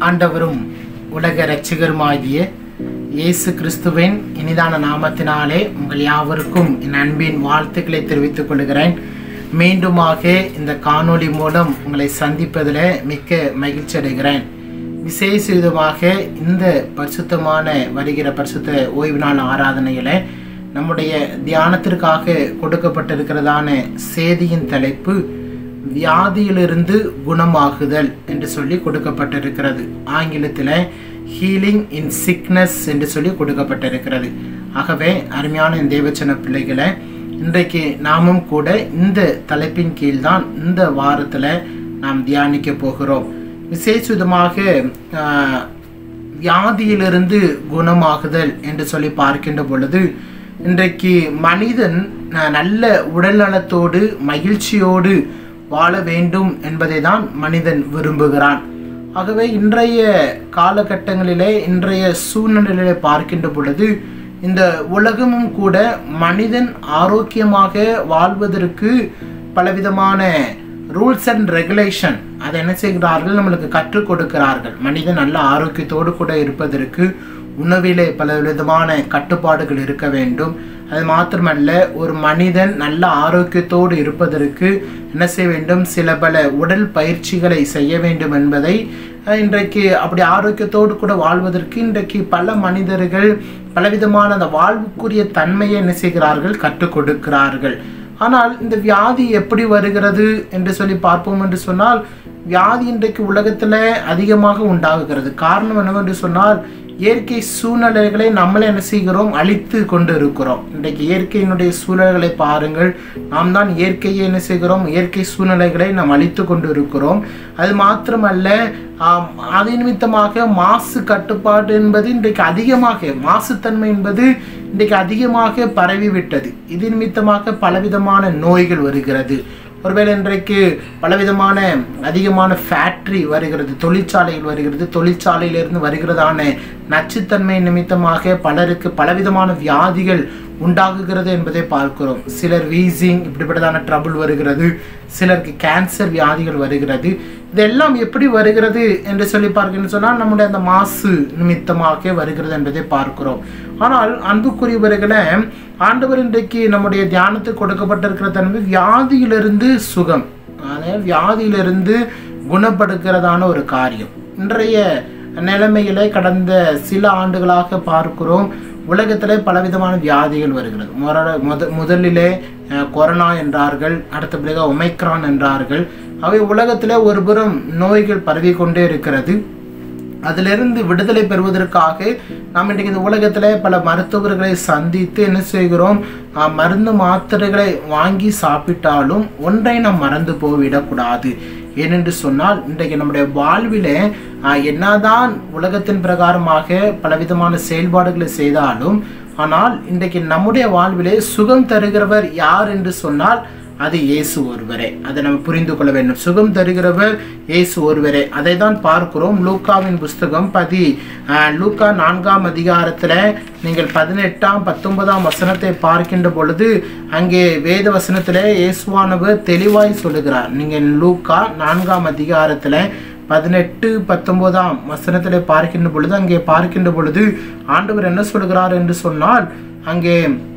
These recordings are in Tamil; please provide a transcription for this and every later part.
ஆண்டவரும் உலக இரட்சகருமாகிய இயேசு கிறிஸ்துவின் இனிதான நாமத்தினாலே உங்கள் யாவருக்கும் என் அன்பின் வாழ்த்துக்களை தெரிவித்துக் கொள்கிறேன் மீண்டுமாக இந்த காணொளி மூலம் உங்களை சந்திப்பதில் மிக்க மகிழ்ச்சி அடைகிறேன் விசேஷ விதமாக இந்த பரிசுத்தமான வருகிற பரிசுத்த ஓய்வு நாள் ஆராதனையில் நம்முடைய தியானத்திற்காக கொடுக்கப்பட்டிருக்கிறதான செய்தியின் தலைப்பு வியாதியிலிருந்து குணமாகுதல் என்று சொல்லி கொடுக்கப்பட்டிருக்கிறது ஆங்கிலத்தில் ஹீலிங் இன் சிக்னஸ் என்று சொல்லி கொடுக்கப்பட்டிருக்கிறது ஆகவே அருமையான இந்த தேவச்சன பிள்ளைகளை இன்றைக்கு நாமும் கூட இந்த தலைப்பின் கீழ்தான் இந்த வாரத்தில் நாம் தியானிக்க போகிறோம் விசேஷமாக ஆஹ், வியாதியிலிருந்து குணமாகுதல் என்று சொல்லி பார்க்கின்ற பொழுது இன்றைக்கு மனிதன் அஹ், நல்ல உடல்நலத்தோடு மகிழ்ச்சியோடு வாழ வேண்டும் என்பதை தான் மனிதன் விரும்புகிறான் ஆகவே இன்றைய காலகட்டங்களிலே இன்றைய சூழ்நிலையிலே பார்க்கின்ற பொழுது இந்த உலகமும் கூட மனிதன் ஆரோக்கியமாக வாழ்வதற்கு பலவிதமான ரூல்ஸ் அண்ட் ரெகுலேஷன் அதை என்ன செய்கிறார்கள் நம்மளுக்கு கற்றுக் கொடுக்கிறார்கள் மனிதன் நல்ல ஆரோக்கியத்தோடு கூட இருப்பதற்கு உணவிலே பல விதமான கட்டுப்பாடுகள் இருக்க வேண்டும் அது மாத்திரமல்ல ஒரு மனிதன் நல்ல ஆரோக்கியத்தோடு இருப்பதற்கு என்ன செய்ய வேண்டும் சில பல உடல் பயிற்சிகளை செய்ய வேண்டும் என்பதை அஹ், இன்றைக்கு அப்படி ஆரோக்கியத்தோடு கூட வாழ்வதற்கு இன்றைக்கு பல மனிதர்கள் பலவிதமான அந்த வாழ்வுக்குரிய தன்மையை என்ன செய்கிறார்கள் கற்றுக் கொடுக்கிறார்கள் ஆனால் இந்த வியாதி எப்படி வருகிறது என்று சொல்லி பார்ப்போம் என்று சொன்னால் வியாதி இன்றைக்கு உலகத்தில் அதிகமாக உண்டாகுகிறது காரணம் என்னவென்று சொன்னால் இயற்கை சூழ்நிலைகளை நம்மளே என்ன செய்கிறோம் அழித்து கொண்டு இருக்கிறோம் இன்றைக்கு இயற்கையினுடைய சூழல்களை பாருங்கள் நாம் தான் இயற்கையை என்ன செய்கிறோம் இயற்கை சூழ்நிலைகளை நாம் அழித்து கொண்டு இருக்கிறோம் அது மாத்திரமல்ல ஆம், அது நிமித்தமாக மாசு கட்டுப்பாடு என்பது இன்றைக்கு அதிகமாக மாசுத்தன்மை என்பது இன்றைக்கு அதிகமாக பரவிவிட்டது இது நிமித்தமாக பலவிதமான நோய்கள் வருகிறது ஒருவேளை இன்றைக்கு பலவிதமான அதிகமான ஃபேக்ட்ரி வருகிறது தொழிற்சாலைகள் வருகிறது தொழிற்சாலையிலிருந்து வருகிறதான நச்சுத்தன்மை நிமித்தமாக பலருக்கு பலவிதமான வியாதிகள் உண்டாகுகிறது என்பதை பார்க்கிறோம் சிலர் வீசிங் இப்படிப்பட்டதான ட்ரபிள் வருகிறது சிலருக்கு கேன்சர் வியாதிகள் வருகிறது இதெல்லாம் எப்படி வருகிறது என்று சொல்லி பார்க்கணும்னு சொன்னால் நம்முடைய அந்த மாசு நிமித்தமாக வருகிறது என்பதை பார்க்கிறோம் ஆனால் அன்புக்குரியவர்களை ஆண்டவர் இன்றைக்கு நம்முடைய தியானத்துக்கு கொடுக்கப்பட்டிருக்கிற தன்மை வியாதியிலிருந்து சுகம் அதாவது வியாதியிலிருந்து குணப்படுக்கிறதான ஒரு காரியம் இன்றைய நிலைமைகளை கடந்த சில ஆண்டுகளாக பார்க்கிறோம் உலகத்திலே பலவிதமான வியாதிகள் வருகிறது முர- முத முதலிலே அஹ், கொரோனா என்றார்கள் அடுத்த பிறகு ஒமைக்ரான் என்றார்கள் அவை உலகத்திலே ஒருபுறம் நோய்கள் பரவிக்கொண்டே இருக்கிறது அதிலிருந்து விடுதலை பெறுவதற்காக நாம் இன்றைக்கு இந்த உலகத்தில் பல மருத்துவர்களை சந்தித்து என்ன செய்கிறோம் ஆஹ், மருந்து மாத்திரைகளை வாங்கி சாப்பிட்டாலும் ஒன்றை நாம் மறந்து போய்விடக்கூடாது ஏனென்று சொன்னால் இன்றைக்கு நம்முடைய வாழ்விலே ஆஹ், என்னதான் உலகத்தின் பிரகாரமாக பலவிதமான செயல்பாடுகளை செய்தாலும் ஆனால் இன்றைக்கு நம்முடைய வாழ்விலே சுகம் தருகிறவர் யார் என்று சொன்னால் அது இயேசு ஒருவரே அதை நம்ம புரிந்து கொள்ள வேண்டும் சுகம் தருகிறவர் இயேசு ஒருவரே அதை தான் பார்க்கிறோம் லூக்காவின் புஸ்தகம் பதி ஆஹ், லூக்கா நான்காம் அதிகாரத்தில் நீங்கள் பதினெட்டாம் பத்தொன்பதாம் வசனத்தை பார்க்கின்ற பொழுது அங்கே வேத வசனத்தில் இயேசுவானவர் தெளிவாய் சொல்லுகிறார் நீங்கள் லூக்கா நான்காம் அதிகாரத்தில் பதினெட்டு பத்தொன்பதாம் வசனத்தில் பார்க்கின்ற பொழுது அங்கே பார்க்கின்ற பொழுது ஆண்டவர் என்ன சொல்கிறார் என்று சொன்னால் அங்கே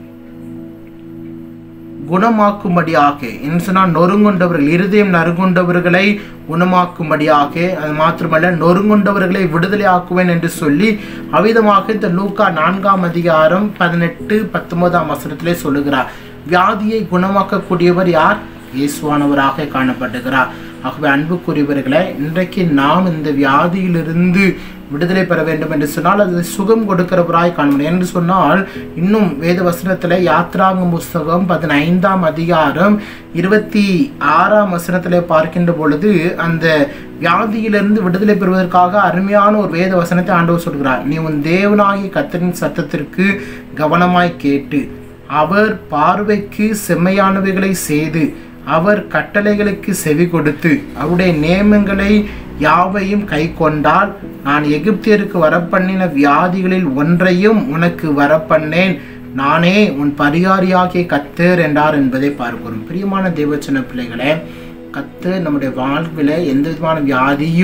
குணமாக்கும்படியாக என்று சொன்னால் நொறுங்குண்டவர்கள் இருதயம் நறுங்குண்டவர்களை குணமாக்கும்படியாக அது மாத்திரமல்ல நொறுங்குண்டவர்களை விடுதலை ஆக்குவேன் என்று சொல்லி அவ்விதமாக இந்த லூக்கா நான்காம் அதிகாரம் பதினெட்டு பத்தொன்பதாம் வசனத்திலே சொல்லுகிறார் வியாதியை குணமாக்கக்கூடியவர் யார் இயேசுவானவராக காணப்படுகிறார் ஆகவே அன்புக்குரியவர்களை இன்றைக்கு நாம் இந்த வியாதியிலிருந்து விடுதலை பெற வேண்டும் என்று சொன்னால் அது சுகம் கொடுக்கிறவராய் காண முடியும் என்று சொன்னால் இன்னும் வேத வசனத்தில் யாத்ராங்க புஸ்தகம் பதினைந்தாம் அதிகாரம் இருபத்தி ஆறாம் வசனத்தில் பார்க்கின்ற பொழுது அந்த வியாதியிலிருந்து விடுதலை பெறுவதற்காக அருமையான ஒரு வேத வசனத்தை ஆண்டவர் சொல்கிறார் நீ உன் தேவனாகிய கத்தரின் சத்தத்திற்கு கவனமாய் கேட்டு அவர் பார்வைக்கு செம்மையானவைகளை செய்து அவர் கட்டளைகளுக்கு செவி கொடுத்து அவருடைய நியமங்களை யாவையும் கை கொண்டால் நான் எகிப்தியருக்கு வரப்பண்ணின வியாதிகளில் ஒன்றையும் உனக்கு வரப்பண்ணேன் நானே உன் பரிகாரியாகிய கத்தர் என்றார் என்பதை பார்க்கிறோம் பிரியமான தேவச்சன பிள்ளைகளே கத்தர் நம்முடைய வாழ்வில் எந்த விதமான வியாதியும்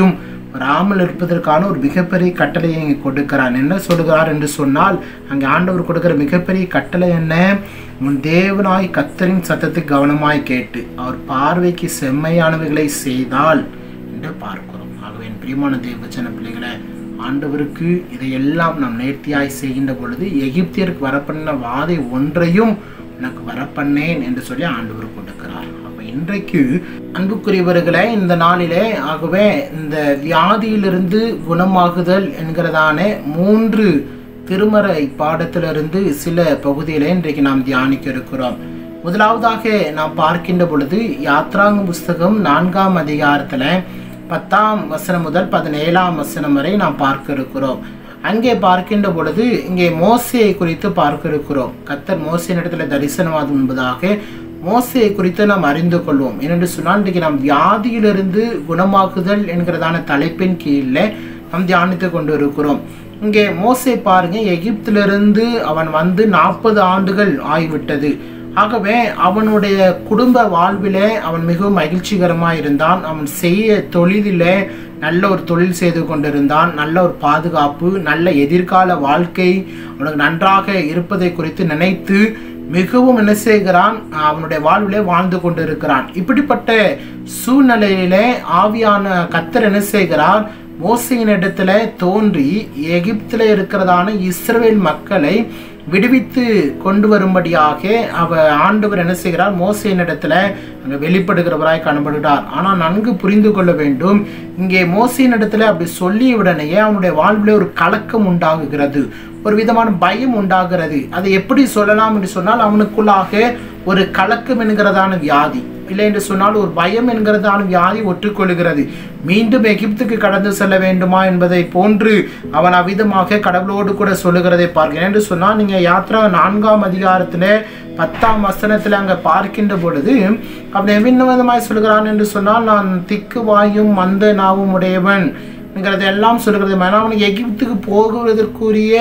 வராமல் இருப்பதற்கான ஒரு மிகப்பெரிய கட்டளையை இங்கே கொடுக்கிறான் என்ன சொல்லுகிறார் என்று சொன்னால் அங்கே ஆண்டவர் கொடுக்கிற மிகப்பெரிய கட்டளை என்ன உன் தேவனாய் கத்தரின் சத்தத்துக்கு கவனமாய் கேட்டு அவர் பார்வைக்கு செம்மையானவைகளை செய்தால் என்று பார்க்கிறோம் ஆகவே என் பிரியமான தேவச்சன பிள்ளைகளை ஆண்டவருக்கு இதையெல்லாம் நாம் நேர்த்தியாய் செய்கின்ற பொழுது எகிப்தியருக்கு வரப்பண்ண வாதை ஒன்றையும் உனக்கு வரப்பண்ணேன் என்று சொல்லி ஆண்டவர் கொடுக்கிறார் அப்ப இன்றைக்கு அன்புக்குரியவர்களே இந்த நாளிலே ஆகவே இந்த வியாதியிலிருந்து குணமாகுதல் என்கிறதான மூன்று திருமறை பாடத்திலிருந்து சில பகுதிகளை இன்றைக்கு நாம் தியானிக்க இருக்கிறோம் முதலாவதாக நாம் பார்க்கின்ற பொழுது யாத்ராங்க புஸ்தகம் நான்காம் அதிகாரத்துல பத்தாம் வசனம் முதல் பதினேழாம் வசனம் வரை நாம் பார்க்க இருக்கிறோம் அங்கே பார்க்கின்ற பொழுது இங்கே மோசையை குறித்து பார்க்க இருக்கிறோம் கத்தர் மோசையின் இடத்துல தரிசனமாகும் என்பதாக மோசையை குறித்து நாம் அறிந்து கொள்வோம் ஏனென்று சொன்னால் இன்றைக்கு நாம் வியாதியிலிருந்து குணமாக்குதல் என்கிறதான தலைப்பின் கீழே நாம் தியானித்து கொண்டு இருக்கிறோம் இங்கே மோசை பாருங்க எகிப்திலிருந்து அவன் வந்து நாற்பது ஆண்டுகள் ஆகிவிட்டது ஆகவே அவனுடைய குடும்ப வாழ்விலே அவன் மிகவும் மகிழ்ச்சிகரமாக இருந்தான் அவன் செய்ய தொழிலிலே நல்ல ஒரு தொழில் செய்து கொண்டிருந்தான் நல்ல ஒரு பாதுகாப்பு நல்ல எதிர்கால வாழ்க்கை அவனுக்கு நன்றாக இருப்பதை குறித்து நினைத்து மிகவும் என்ன செய்கிறான் அவனுடைய வாழ்விலே வாழ்ந்து கொண்டிருக்கிறான் இப்படிப்பட்ட சூழ்நிலையிலே ஆவியான கத்தர் என்ன செய்கிறார் மோசையின் இடத்துல தோன்றி எகிப்தில் இருக்கிறதான இஸ்ரவேல் மக்களை விடுவித்து கொண்டு வரும்படியாக அவ ஆண்டவர் என்ன செய்கிறார் மோசையின் இடத்துல அங்கே வெளிப்படுகிறவராய் காணப்படுகிறார் ஆனால் நன்கு புரிந்து கொள்ள வேண்டும் இங்கே மோசையின் இடத்துல அப்படி சொல்லிய உடனேயே அவனுடைய வாழ்வில் ஒரு கலக்கம் உண்டாகுகிறது ஒரு விதமான பயம் உண்டாகிறது அதை எப்படி சொல்லலாம் என்று சொன்னால் அவனுக்குள்ளாக ஒரு கலக்கம் என்கிறதான வியாதி இல்லை என்று சொன்னால் ஒரு பயம் என்கிறதான வியாதி ஒற்றுக்கொள்கிறது மீண்டும் எகிப்துக்கு கடந்து செல்ல வேண்டுமா என்பதை போன்று அவன் அவ்விதமாக கடவுளோடு கூட சொல்லுகிறதை பார்க்கிறேன் என்று சொன்னால் நீங்கள் யாத்ரா நான்காம் அதிகாரத்தில் பத்தாம் வசனத்தில் அங்கே பார்க்கின்ற பொழுது அப்படி எவ்வித விதமாய் சொல்கிறான் என்று சொன்னால் நான் திக்கு வாயும் மந்த நாவும் உடையவன் என்கிறத எல்லாம் சொல்லுகிறது அவனுக்கு எகிப்துக்கு போகுவதற்குரிய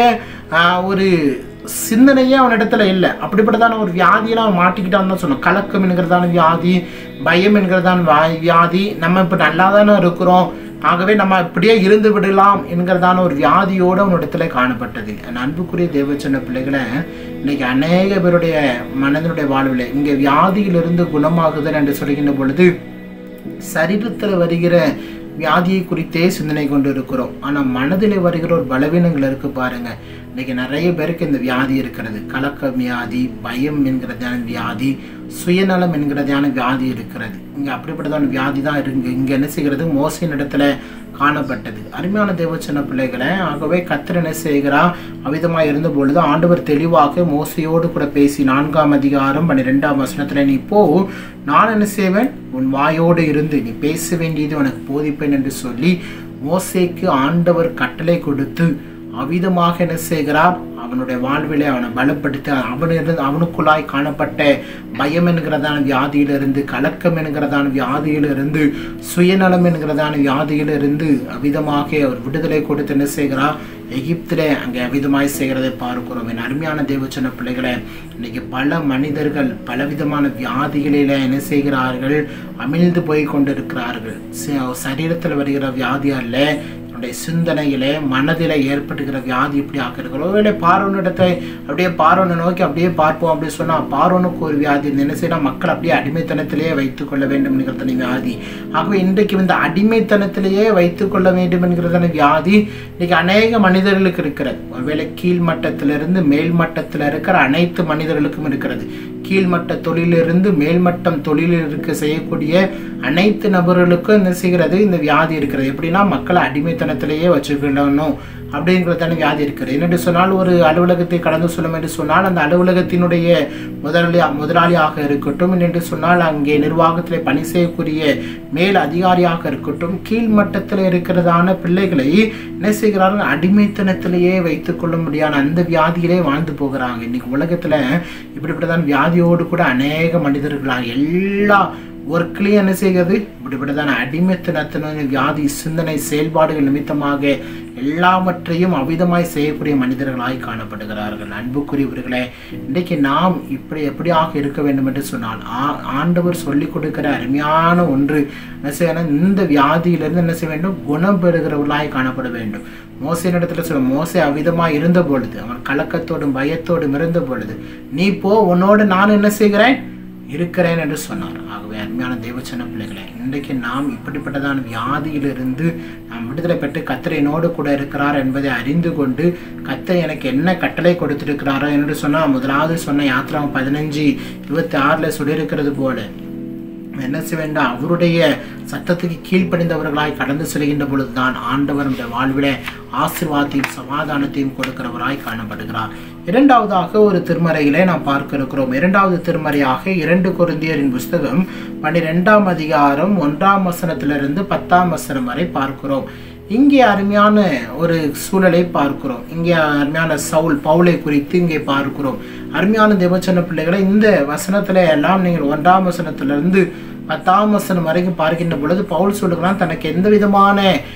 ஒரு சிந்தனையே அவனிடத்துல இல்லை அப்படிப்பட்டதான ஒரு வியாதியெல்லாம் அவன் மாட்டிக்கிட்டான்னு தான் சொன்னோம் கலக்கம் என்கிறதான வியாதி பயம் என்கிறதான வியாதி நம்ம இப்போ நல்லா தானே இருக்கிறோம் ஆகவே நம்ம இப்படியே இருந்து விடலாம் என்கிறதான ஒரு வியாதியோடு அவனிடத்துல காணப்பட்டது அன்புக்குரிய தேவச்சன பிள்ளைகளை இன்னைக்கு அநேக பேருடைய மனதனுடைய வாழ்வில் இங்கே வியாதியிலிருந்து குணமாகுதல் என்று சொல்கின்ற பொழுது சரீரத்தில் வருகிற வியாதியை குறித்தே சிந்தனை கொண்டு இருக்கிறோம் ஆனால் மனதில் வருகிற ஒரு பலவீனங்கள் இருக்கு பாருங்க இன்னைக்கு நிறைய பேருக்கு இந்த வியாதி இருக்கிறது கலக்க வியாதி பயம் என்கிறதான வியாதி சுயநலம் என்கிறதான வியாதி இருக்கிறது இங்கே அப்படிப்பட்டதான வியாதி தான் இருக்கு இங்கே என்ன செய்கிறது மோசையின் இடத்துல காணப்பட்டது அருமையான தேவச்சன பிள்ளைகளை ஆகவே கத்திர என்ன செய்கிறா அவிதமாக இருந்த பொழுது ஆண்டவர் தெளிவாக மோசையோடு கூட பேசி நான்காம் அதிகாரம் பன்னிரெண்டாம் வசனத்தில் நீ போ நான் என்ன செய்வேன் உன் வாயோடு இருந்து நீ பேச வேண்டியது உனக்கு போதிப்பேன் என்று சொல்லி மோசைக்கு ஆண்டவர் கட்டளை கொடுத்து அவிதமாக என்ன செய்கிறார் அவனுடைய வாழ்விலே அவனை பலப்படுத்த அவனிருந்து அவனுக்குள்ளாய் காணப்பட்ட பயம் என்கிறதான வியாதியிலிருந்து கலக்கம் என்கிறதான வியாதியிலிருந்து சுயநலம் என்கிறதான வியாதியிலிருந்து அவிதமாக அவர் விடுதலை கொடுத்து என்ன செய்கிறார் எகிப்திலே அங்கே அவிதமாய் செய்கிறதை பார்க்கிறோம் என் அருமையான தேவச்சன பிள்ளைகளை இன்னைக்கு பல மனிதர்கள் பலவிதமான வியாதிகளில என்ன செய்கிறார்கள் அமிழ்ந்து போய் கொண்டிருக்கிறார்கள் சரீரத்தில் வருகிற வியாதி அல்ல நம்முடைய சிந்தனையிலே மனதில் ஏற்பட்டுகிற வியாதி இப்படி ஆக்கிறோம் ஒருவேளை பார்வனிடத்தை அப்படியே பார்வனை நோக்கி அப்படியே பார்ப்போம் அப்படி சொன்னால் பார்வனுக்கு ஒரு வியாதி என்ன செய்யணும் மக்கள் அப்படியே அடிமைத்தனத்திலேயே வைத்துக் கொள்ள வேண்டும் என்கிறதான வியாதி ஆகவே இன்றைக்கு இந்த அடிமைத்தனத்திலேயே வைத்துக் கொள்ள வேண்டும் என்கிறதான வியாதி இன்னைக்கு அநேக மனிதர்களுக்கு இருக்கிறது ஒருவேளை கீழ்மட்டத்திலிருந்து மேல் மட்டத்தில் இருக்கிற அனைத்து மனிதர்களுக்கும் இருக்கிறது கீழ்மட்ட தொழிலிருந்து மேல்மட்டம் தொழிலில் இருக்க செய்யக்கூடிய அனைத்து நபர்களுக்கும் என்ன செய்கிறது இந்த வியாதி இருக்கிறது எப்படின்னா மக்களை அடிமைத்தனத்திலேயே வச்சுக்கணும் அப்படிங்கிறதான வியாதி இருக்கிறது என்னென்று சொன்னால் ஒரு அலுவலகத்தை கடந்து சொல்லும் என்று சொன்னால் அந்த அலுவலகத்தினுடைய முதலாளி முதலாளியாக இருக்கட்டும் என்று சொன்னால் அங்கே நிர்வாகத்தில் பணி செய்யக்கூடிய மேல் அதிகாரியாக இருக்கட்டும் கீழ்மட்டத்தில் இருக்கிறதான பிள்ளைகளை என்ன செய்கிறார்கள் அடிமைத்தனத்திலேயே வைத்துக் கொள்ள முடியாத அந்த வியாதியிலே வாழ்ந்து போகிறாங்க இன்னைக்கு உலகத்தில் இப்படிப்பட்டதான் வியாதியோடு கூட அநேக மனிதர்களாக எல்லா ஒர்க்லேயும் என்ன செய்கிறது இப்படிப்பட்டதான அடிமைத்தனத்தின வியாதி சிந்தனை செயல்பாடுகள் நிமித்தமாக எல்லாவற்றையும் அவிதமாய் செய்யக்கூடிய மனிதர்களாய் காணப்படுகிறார்கள் அன்புக்குரியவர்களே இன்றைக்கு நாம் இப்படி எப்படியாக இருக்க வேண்டும் என்று சொன்னால் ஆ- ஆண்டவர் சொல்லிக் கொடுக்கிற அருமையான ஒன்று என்ன செய்யணும் இந்த வியாதியிலிருந்து என்ன செய்ய வேண்டும் குணம் பெறுகிறவர்களாய் காணப்பட வேண்டும் மோசையின் இடத்துல சொல்ல மோசை அவிதமாய் இருந்த பொழுது அவன் கலக்கத்தோடும் பயத்தோடும் இருந்த பொழுது நீ போ உன்னோடு நான் என்ன செய்கிறேன் இருக்கிறேன் என்று சொன்னார் ஆகவே அருமையான தேவச்சன பிள்ளைகளே இன்றைக்கு நாம் இப்படிப்பட்டதான வியாதியிலிருந்து நாம் விடுதலை பெற்று கத்தர் என்னோடு கூட இருக்கிறார் என்பதை அறிந்து கொண்டு கத்தர் எனக்கு என்ன கட்டளை கொடுத்திருக்கிறாரோ என்று சொன்னால் முதலாவது சொன்ன யாத்ரா பதினஞ்சு இருபத்தி ஆறில் சொல்லியிருக்கிறது போல என்ன செய்ய வேண்டும் அவருடைய சத்தத்துக்கு கீழ்ப்படிந்தவர்களாய் கடந்து செல்கின்ற பொழுதுதான் ஆண்டவர் நம்முடைய வாழ்விலே ஆசீர்வாதத்தையும் சமாதானத்தையும் கொடுக்கிறவராய் காணப்படுகிறார் இரண்டாவதாக ஒரு திருமறையிலே நாம் பார்க்க இருக்கிறோம் இரண்டாவது திருமறையாக இரண்டு கொரிந்தியரின் புஸ்தகம் பன்னிரெண்டாம் அதிகாரம் ஒன்றாம் வசனத்திலிருந்து பத்தாம் வசனம் வரை பார்க்கிறோம் இங்கே அருமையான ஒரு சூழலை பார்க்கிறோம் இங்கே அருமையான சவுல் பவுலை குறித்து இங்கே பார்க்கிறோம் அருமையான தேவச்சன பிள்ளைகளை இந்த வசனத்துல எல்லாம் நீங்கள் ஒன்றாம் வசனத்திலிருந்து பத்தாம் வசனம் வரைக்கும் பார்க்கின்ற பொழுது பவுல் சொல்லுகிறான் தனக்கு எந்த விதமான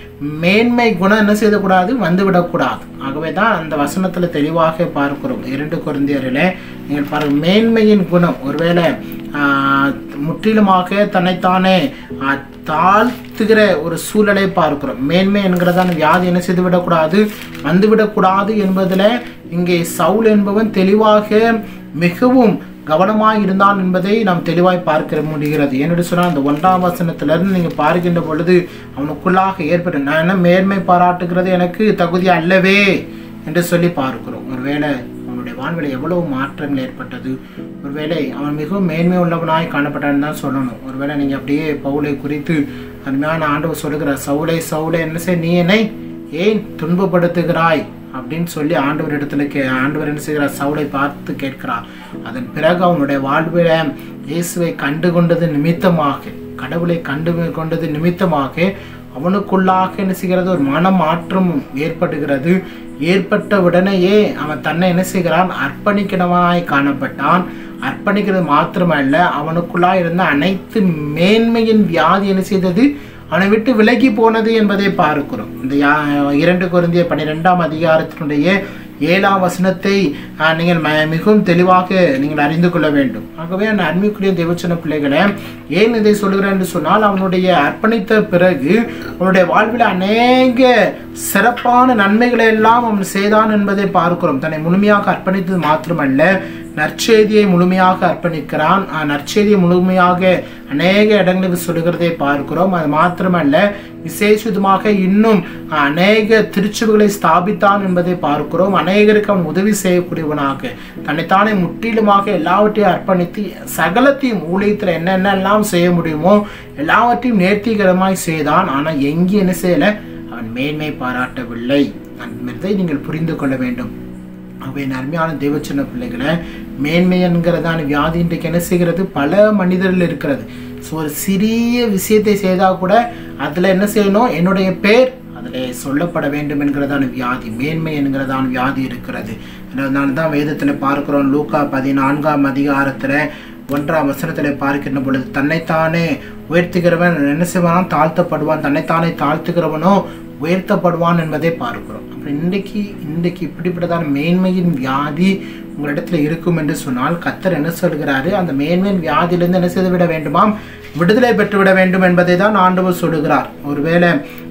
மேன்மை குணம் என்ன செய்யக்கூடாது வந்துவிடக்கூடாது ஆகவே தான் அந்த வசனத்துல தெளிவாக பார்க்கிறோம் இரண்டு குருந்தியரிலே நீங்கள் பாருங்க மேன்மையின் குணம் ஒருவேளை ஆஹ், முற்றிலுமாக தன்னைத்தானே ஆஹ், தாழ்த்துகிற ஒரு சூழலை பார்க்கிறோம் மேன்மை என்கிறதான வியாதி என்ன செய்து விடக்கூடாது வந்துவிடக்கூடாது என்பதில் இங்கே சவுல் என்பவன் தெளிவாக மிகவும் கவனமாய் இருந்தான் என்பதை நாம் தெளிவாய் பார்க்க முடிகிறது ஏன்னு சொன்னால் அந்த ஒன்றாம் வசனத்திலிருந்து நீங்கள் பார்க்கின்ற பொழுது அவனுக்குள்ளாக ஏற்படும் நான் என்ன மேன்மை பாராட்டுகிறது எனக்கு தகுதி அல்லவே என்று சொல்லி பார்க்கிறோம் ஒருவேளை அவனுடைய வாழ்வில் எவ்வளவு மாற்றங்கள் ஏற்பட்டது ஒருவேளை அவன் மிகவும் மேன்மை உள்ளவனாய் காணப்பட்டான்னு தான் சொல்லணும் ஒருவேளை நீங்கள் அப்படியே பவுலை குறித்து அருமையான ஆண்டவர் சொல்லுகிறார் சவுளை சவுளை என்ன செய் நீ என்னை ஏன் துன்பப்படுத்துகிறாய் அப்படின்னு சொல்லி ஆண்டவர் இடத்துல கே ஆண்டவர் என்ன செய்கிறார் சவுளை பார்த்து கேட்கிறார் அதன் பிறகு அவனுடைய வாழ்வில இயேசுவை கண்டு கொண்டது நிமித்தமாக கடவுளை கண்டு கொண்டது நிமித்தமாக அவனுக்குள்ளாக என்ன செய்கிறது ஒரு மன மாற்றம் ஏற்படுகிறது ஏற்பட்ட உடனேயே அவன் தன்னை என்ன செய்கிறான் அர்ப்பணிக்கிறவனாய் காணப்பட்டான் அர்ப்பணிக்கிறது மாத்திரமல்ல அவனுக்குள்ளாய் இருந்த அனைத்து மேன்மையின் வியாதி என்ன செய்தது அவனை விட்டு விலகி போனது என்பதை பார்க்கிறோம் இந்த யா- இரண்டு குருந்திய பன்னிரெண்டாம் அதிகாரத்தினுடைய ஏழாம் வசனத்தை ஆஹ், நீங்கள் ம- மிகவும் தெளிவாக நீங்கள் அறிந்து கொள்ள வேண்டும் ஆகவே அந்த அன்மைக்குரிய தேவச்சன பிள்ளைகளை ஏன் இதை சொல்கிறேன் என்று சொன்னால் அவனுடைய அர்ப்பணித்த பிறகு அவனுடைய வாழ்வில் அநேக சிறப்பான நன்மைகளை எல்லாம் அவன் செய்தான் என்பதை பார்க்கிறோம் தன்னை முழுமையாக அர்ப்பணித்தது மாத்திரமல்ல நற்செய்தியை முழுமையாக அர்ப்பணிக்கிறான் ஆஹ், நற்செய்தியை முழுமையாக அநேக இடங்களுக்கு சொல்லுகிறதை பார்க்கிறோம் அது மாத்திரமல்ல விசேஷிதமாக இன்னும் அநேக திருச்சுவுகளை ஸ்தாபித்தான் என்பதை பார்க்கிறோம் அநேகருக்கு அவன் உதவி செய்யக்கூடியவனாக தன்னைத்தானே முற்றிலுமாக எல்லாவற்றையும் அர்ப்பணித்து சகலத்தையும் ஊழியத்தில் என்னென்னலாம் செய்ய முடியுமோ எல்லாவற்றையும் நேர்த்திகரமாய் செய்தான் ஆனால் எங்கே என்ன செய்யலை அவன் மேன்மை பாராட்டவில்லை என்பதை நீங்கள் புரிந்து கொள்ள வேண்டும் அவை அருமையான தேவச்சன பிள்ளைகளை மேன்மை என்கிறதான வியாதி இன்றைக்கு என்ன செய்கிறது பல மனிதர்கள் இருக்கிறது ஸோ ஒரு சிறிய விஷயத்தை செய்தால் கூட அதில் என்ன செய்யணும் என்னுடைய பேர் அதில் சொல்லப்பட வேண்டும் என்கிறதான வியாதி மேன்மை என்கிறதான வியாதி இருக்கிறது அதனால தான் வேதத்தில் பார்க்கிறோம் லூக்கா பதினான்காம் அதிகாரத்தில் ஒன்றாம் வசனத்தில் பார்க்கின்ற பொழுது தன்னைத்தானே உயர்த்துகிறவன் என்ன செய்வான் தாழ்த்தப்படுவான் தன்னைத்தானே தாழ்த்துகிறவனோ உயர்த்தப்படுவான் என்பதை பார்க்கிறோம் அப்புறம் இன்றைக்கு இன்றைக்கு இப்படிப்பட்டதான மேன்மையின் வியாதி உங்களிடத்துல இருக்கும் என்று சொன்னால் கத்தர் என்ன சொல்கிறாரு அந்த மேன்மையின் வியாதியிலிருந்து என்ன செய்து விட வேண்டுமாம் விடுதலை பெற்று விட வேண்டும் என்பதை தான் ஆண்டவர் சொல்லுகிறார் ஒருவேளை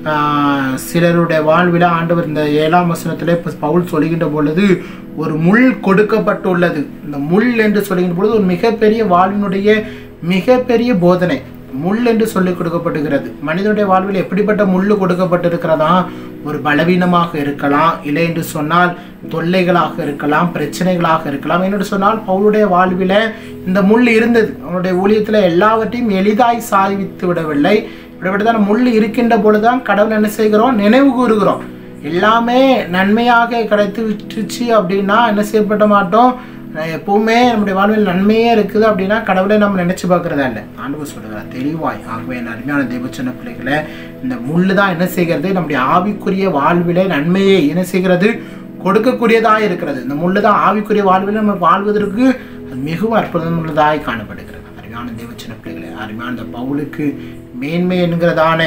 ஆஹ், சிலருடைய வாழ்வில் ஆண்டவர் இந்த ஏழாம் வசனத்திலே இப்ப பவுல் சொல்லுகின்ற பொழுது ஒரு முள் கொடுக்கப்பட்டுள்ளது இந்த முள் என்று சொல்லுகின்ற பொழுது ஒரு மிகப்பெரிய வாழ்வினுடைய மிகப்பெரிய போதனை முள் என்று சொல்லிக் கொடுக்கப்படுகிறது மனிதனுடைய வாழ்வில் எப்படிப்பட்ட முள் கொடுக்கப்பட்டிருக்கிறதா ஒரு பலவீனமாக இருக்கலாம் இல்லை என்று சொன்னால் தொல்லைகளாக இருக்கலாம் பிரச்சனைகளாக இருக்கலாம் என்று சொன்னால் பவுலுடைய வாழ்வில் இந்த முள் இருந்தது அவனுடைய ஊழியத்தில் எல்லாவற்றையும் எளிதாய் சாதித்து விடவில்லை இப்படிப்பட்டதான முள் இருக்கின்ற பொழுதுதான் கடவுள் என்ன செய்கிறோம் நினைவு கூறுகிறோம் எல்லாமே நன்மையாக கிடைத்து விட்டுச்சு அப்படின்னா என்ன செய்யப்பட மாட்டோம் அஹ் எப்பவுமே நம்முடைய வாழ்வில் நன்மையே இருக்குது அப்படின்னா கடவுளை நம்ம நினைச்சு பார்க்கறதா இல்லை ஆண்டவர் சொல்லுகிறார் தெளிவாய் ஆகவே என் அருமையான தேவச்சன பிள்ளைகளை இந்த முள்ளு தான் என்ன செய்கிறது நம்முடைய ஆவிக்குரிய வாழ்விலே நன்மையை என்ன செய்கிறது கொடுக்கக்கூடியதாக இருக்கிறது இந்த முள்ளு தான் ஆவிக்குரிய வாழ்வில் நம்ம வாழ்வதற்கு அது மிகவும் அற்புதமுள்ளதாய் காணப்படுகிறது அருமையான அருமையான தேவச்சன பிள்ளைகளே அருமையான இந்த பவுலுக்கு மேன்மை என்கிறதானே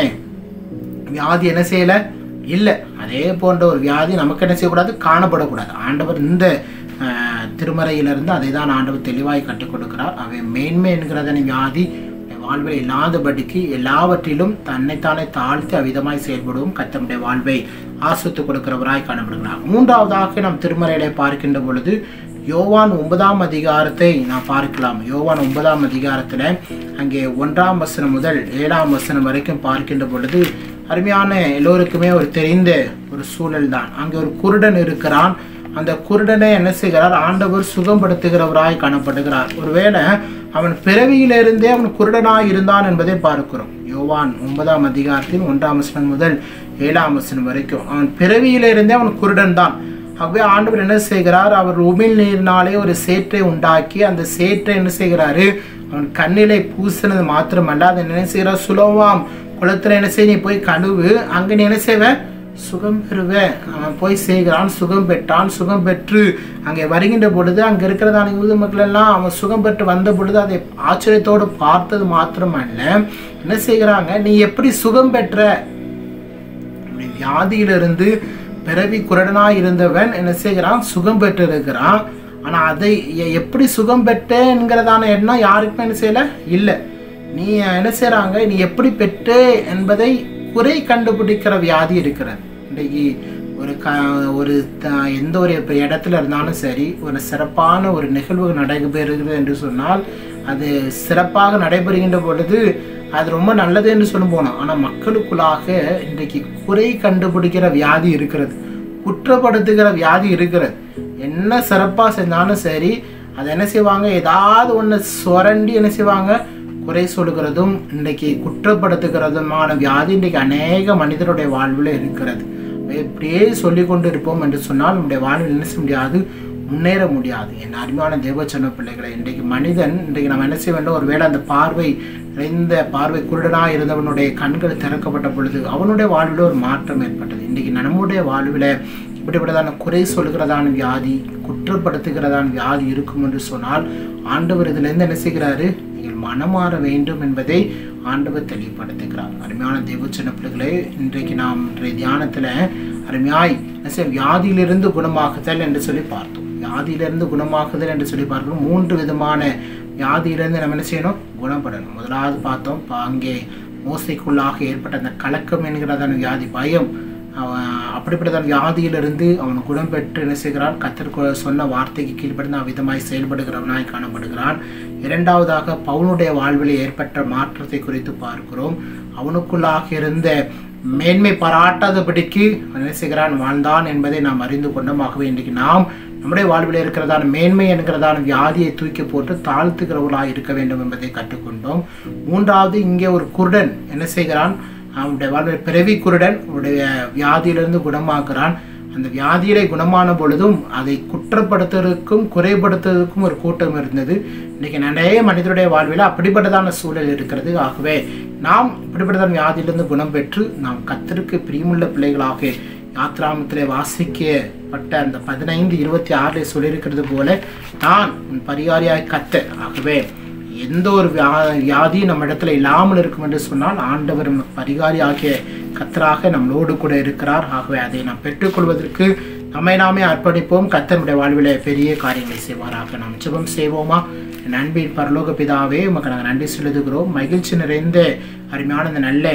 வியாதி என்ன செய்யல இல்லை அதே போன்ற ஒரு வியாதி நமக்கு என்ன செய்யக்கூடாது காணப்படக்கூடாது ஆண்டவர் இந்த ஆஹ், திருமறையிலிருந்து அதை தான் ஆண்டவர் தெளிவாய் கற்றுக் கொடுக்கிறார் அவை மேன்மை என்கிறதனை வியாதி வாழ்வில் இல்லாதபடிக்கு எல்லாவற்றிலும் தன்னைத்தானே தாழ்த்தி அவ்விதமாய் செயல்படுவோம் கத்தமுடைய வாழ்வை ஆசித்து கொடுக்கிறவராய் காணப்படுகிறார் மூன்றாவதாக நாம் திருமறையிலே பார்க்கின்ற பொழுது யோவான் ஒன்பதாம் அதிகாரத்தை நாம் பார்க்கலாம் யோவான் ஒன்பதாம் அதிகாரத்தில் அங்கே ஒன்றாம் வசனம் முதல் ஏழாம் வசனம் வரைக்கும் பார்க்கின்ற பொழுது அருமையான எல்லோருக்குமே ஒரு தெரிந்த ஒரு சூழல் தான் அங்கே ஒரு குருடன் இருக்கிறான் அந்த குருடனை என்ன செய்கிறார் ஆண்டவர் சுகப்படுத்துகிறவராய் காணப்படுகிறார் ஒருவேளை அவன் பிறவியிலிருந்தே அவன் குருடனாய் இருந்தான் என்பதை பார்க்கிறோம் யோவான் ஒன்பதாம் அதிகாரத்தின் ஒன்றாம் வசனம் முதல் ஏழாம் வசனம் வரைக்கும் அவன் பிறவியிலிருந்தே அவன் குருடன் தான் ஆகவே ஆண்டவர் என்ன செய்கிறார் அவர் உமிழ் நீரினாலே ஒரு சேற்றை உண்டாக்கி அந்த சேற்றை என்ன செய்கிறாரு அவன் கண்ணிலை பூசினது மாத்திரமல்ல அதை என்ன செய்கிறார் சுலவாம் குளத்துல என்ன செய்ய நீ போய் கழுவு அங்க நீ என்ன செய்வ சுகம் பெறுவ அவன் போய் செய்கிறான் சுகம் பெற்றான் சுகம் பெற்று அங்கே வருகின்ற பொழுது அங்க இருக்கிறதான யூத மக்கள் எல்லாம் அவன் சுகம் பெற்று வந்த பொழுது அதை ஆச்சரியத்தோடு பார்த்தது மாத்திரமல்ல என்ன செய்கிறாங்க நீ எப்படி சுகம் பெற்ற அப்படி வியாதியிலிருந்து பிறவி குரடனாய் இருந்தவன் என்ன செய்கிறான் சுகம் பெற்றிருக்கிறான் ஆனா அதை எ- எப்படி சுகம் பெற்றேங்கிறதான எண்ணம் யாருக்குமே என்ன செய்யல இல்லை நீ என்ன செய்றாங்க நீ எப்படி பெற்றே என்பதை குறை கண்டுபிடிக்கிற வியாதி இருக்கிறது இன்றைக்கு ஒரு க ஒரு த- எந்த ஒரு இப்ப இடத்துல இருந்தாலும் சரி ஒரு சிறப்பான ஒரு நிகழ்வு நடைபெறுகிறது என்று சொன்னால் அது சிறப்பாக நடைபெறுகின்ற பொழுது அது ரொம்ப நல்லது என்று சொல்ல போனோம் ஆனால் மக்களுக்குள்ளாக இன்றைக்கு குறை கண்டுபிடிக்கிற வியாதி இருக்கிறது குற்றப்படுத்துகிற வியாதி இருக்கிறது என்ன சிறப்பாக செஞ்சாலும் சரி அதை என்ன செய்வாங்க ஏதாவது ஒன்று சுரண்டி என்ன செய்வாங்க குறை சொல்லுகிறதும் இன்றைக்கு குற்றப்படுத்துகிறதுமான வியாதி இன்றைக்கு அநேக மனிதருடைய வாழ்வில் இருக்கிறது இப்படியே சொல்லி கொண்டு இருப்போம் என்று சொன்னால் நம்முடைய வாழ்வில் என்ன செய்ய முடியாது முன்னேற முடியாது என் அருமையான தேவச்சன பிள்ளைகளை இன்றைக்கு மனிதன் இன்றைக்கு நம்ம என்ன செய்ய வேண்டும் ஒருவேளை அந்த பார்வை நிறைந்த பார்வை குருடனாக இருந்தவனுடைய கண்கள் திறக்கப்பட்ட பொழுது அவனுடைய வாழ்வில் ஒரு மாற்றம் ஏற்பட்டது இன்றைக்கு நம்முடைய வாழ்வில் இப்படிப்பட்டதான குறை சொல்கிறதான வியாதி குற்றப்படுத்துகிறதான வியாதி இருக்கும் என்று சொன்னால் ஆண்டவர் இதிலிருந்து என்ன செய்கிறாரு நீங்கள் மனமாற வேண்டும் என்பதை ஆண்டவர் தெளிவுபடுத்துகிறார் அருமையான தேவச்சன பிள்ளைகளே இன்றைக்கு நாம் இன்றைய தியானத்தில் அருமையாய் என்ன செய்ய வியாதியிலிருந்து குணமாகுதல் என்று சொல்லி பார்த்தோம் வியாதியிலிருந்து குணமாகுதல் என்று சொல்லி பார்க்கிறோம் மூன்று விதமான வியாதியிலிருந்து நம்ம என்ன செய்யணும் குணப்படணும் முதலாவது பார்த்தோம் பா- அங்கே மோசைக்குள்ளாக ஏற்பட்ட அந்த கலக்கம் என்கிறதான வியாதி பயம் அவன் அப்படிப்பட்டதான வியாதியிலிருந்து அவன் குணம் பெற்று என்ன செய்கிறான் கத்தர் சொன்ன வார்த்தைக்கு கீழ்ப்படிந்து அவ்விதமாய் செயல்படுகிறவனாய் காணப்படுகிறான் இரண்டாவதாக பவுனுடைய வாழ்வில் ஏற்பட்ட மாற்றத்தை குறித்து பார்க்கிறோம் அவனுக்குள்ளாக இருந்த மேன்மை பாராட்டாதபடிக்கு அவன் என்ன செய்கிறான் வாழ்ந்தான் என்பதை நாம் அறிந்து கொண்டோம் ஆகவே இன்றைக்கு நாம் நம்முடைய வாழ்வில் இருக்கிறதான மேன்மை என்கிறதான வியாதியை தூக்கி போட்டு தாழ்த்துகிறவர்களாக இருக்க வேண்டும் என்பதை கற்றுக்கொண்டோம் மூன்றாவது இங்கே ஒரு குருடன் என்ன செய்கிறான் அவனுடைய வாழ்வில் பிறவி குருடன் அவனுடைய வியாதியிலிருந்து குணமாக்குறான் அந்த வியாதியிலே குணமான பொழுதும் அதை குற்றப்படுத்துவதற்கும் குறைபடுத்துவதற்கும் ஒரு கூட்டம் இருந்தது இன்னைக்கு நிறைய மனிதருடைய வாழ்வில் அப்படிப்பட்டதான சூழல் இருக்கிறது ஆகவே நாம் இப்படிப்பட்டதான வியாதியிலிருந்து குணம் பெற்று நாம் கத்தருக்கு பிரியமுள்ள பிள்ளைகளாக யாத்ராமத்திலே வாசிக்கப்பட்ட அந்த பதினைந்து இருபத்தி ஆறில் சொல்லியிருக்கிறது போல நான் உன் பரிகாரியாய் கத்த ஆகவே எந்த ஒரு வியா வியாதி நம்ம இடத்துல இல்லாமல் இருக்கும் என்று சொன்னால் ஆண்டவர் நமக்கு பரிகாரி ஆகிய கத்தராக நம்மளோடு கூட இருக்கிறார் ஆகவே அதை நாம் பெற்றுக்கொள்வதற்கு நம்மை நாமே அர்ப்பணிப்போம் கத்தனுடைய வாழ்விலே பெரிய காரியங்களை செய்வாராக நாம் ஜெபம் செய்வோமா என் அன்பின் பரலோக பிதாவே உமக்கு நாங்கள் நன்றி செலுத்துகிறோம் மகிழ்ச்சி நிறைந்த அருமையான இந்த நல்ல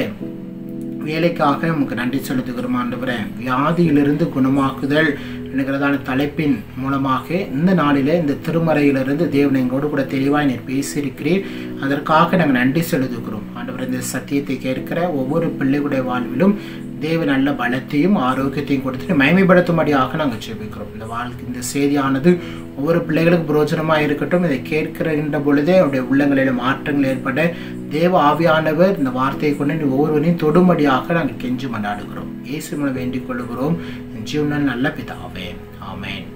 வேலைக்காக உமக்கு நன்றி செலுத்துகிறோம் ஆண்டவரே வியாதியிலிருந்து குணமாக்குதல் என்கிறதான தலைப்பின் மூலமாக இந்த நாளிலே இந்த திருமறையிலிருந்து தேவன் எங்களோடு கூட தெளிவாய் நீர் பேசியிருக்கிறீர் அதற்காக நாங்கள் நன்றி செலுத்துகிறோம் ஆண்டவர் இந்த சத்தியத்தை கேட்கிற ஒவ்வொரு பிள்ளைகளுடைய வாழ்விலும் தேவ நல்ல பலத்தையும் ஆரோக்கியத்தையும் கொடுத்து மயமைப்படுத்தும்படியாக நாங்கள் ஜெபிக்கிறோம் இந்த வாழ்க்கை இந்த செய்தியானது ஒவ்வொரு பிள்ளைகளுக்கு பிரயோஜனமாக இருக்கட்டும் இதை கேட்கிற பொழுதே அவருடைய உள்ளங்களில் மாற்றங்கள் ஏற்பட தேவ ஆவியானவர் இந்த வார்த்தையை கொண்டு நீ ஒவ்வொருவரையும் தொடும்படியாக நாங்கள் கெஞ்சி மண்டாடுகிறோம் இயேசு மூலம் வேண்டிக் கொள்கிறோம் ஜீவனல் நல்ல பிதாவே ஆமென்